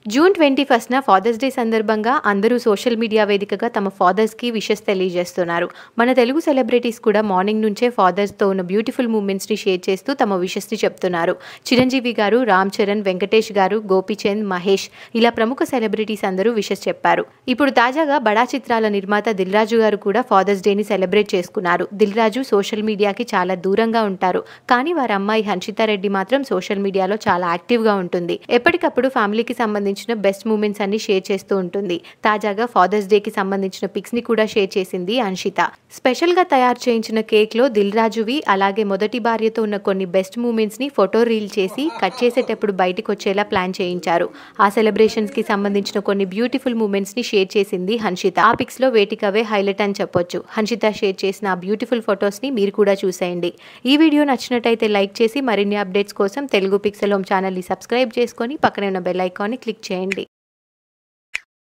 June twenty ఫస్ట్న father's day సందర్భంగా అందరూ సోషల్ మీడియా వేదికగా తమ ఫాదర్స్కి విషెస్ తెలియజేస్తున్నారు మన తెలుగు సెలబ్రిటీస్ కూడా మార్నింగ్ నుంచే ఫాదర్స్తో ఉన్న బ్యూటిఫుల్ మూమెంట్స్ని షేర్ చేస్తూ తమ విషెస్ని చెప్తున్నారు చిరంజీవి గారు రామ్ చరణ్ వెంకటేష్ గారు గోపీచంద్ మహేష్ ఇలా ప్రముఖ సెలబ్రిటీస్ అందరూ విషెస్ చెప్పారు ఇప్పుడు తాజాగా బడా చిత్రాల నిర్మాత దిల్రాజు గారు కూడా ఫాదర్స్ డేని సెలబ్రేట్ చేసుకున్నారు దిల్రాజు సోషల్ మీడియాకి చాలా దూరంగా ఉంటారు కానీ వారి అమ్మాయి హన్షితారెడ్డి మాత్రం సోషల్ మీడియాలో చాలా యాక్టివ్గా ఉంటుంది ఎప్పటికప్పుడు ఫ్యామిలీకి సంబంధించిన బెస్ట్ మూమెంట్స్ అన్ని షేర్ చేస్తూ ఉంటుంది తాజాగా ఫాదర్స్ డేకి సంబంధించిన పిక్స్ ని కూడా షేర్ చేసింది అన్షిత స్పెషల్ గా తయారు చేయించిన కేక్ లో దిల్ రాజువి అలాగే మొదటి భార్యతో ఉన్న కొన్ని బెస్ట్ మూమెంట్స్ ని ఫోటో రీల్ చేసి కట్ చేసేటప్పుడు బయటికి వచ్చేలా ప్లాన్ చేయించారు ఆ సెలబ్రేషన్స్ కి సంబంధించిన కొన్ని బ్యూటిఫుల్ మూమెంట్స్ ని షేర్ చేసింది హన్షిత ఆ పిక్స్ లో వేటికవే హైలైట్ అని చెప్పొచ్చు హన్షిత షేర్ చేసిన ఆ బ్యూటిఫుల్ ఫొటోస్ ని మీరు కూడా చూసేయండి ఈ వీడియో నచ్చినట్టయితే లైక్ చేసి మరిన్ని అప్డేట్స్ కోసం తెలుగు పిక్సెల్ హోమ్ ఛానల్ని సబ్స్క్రైబ్ చేసుకొని పక్కనే ఉన్న బెల్ ఐకాన్ని క్లిక్ చేయండి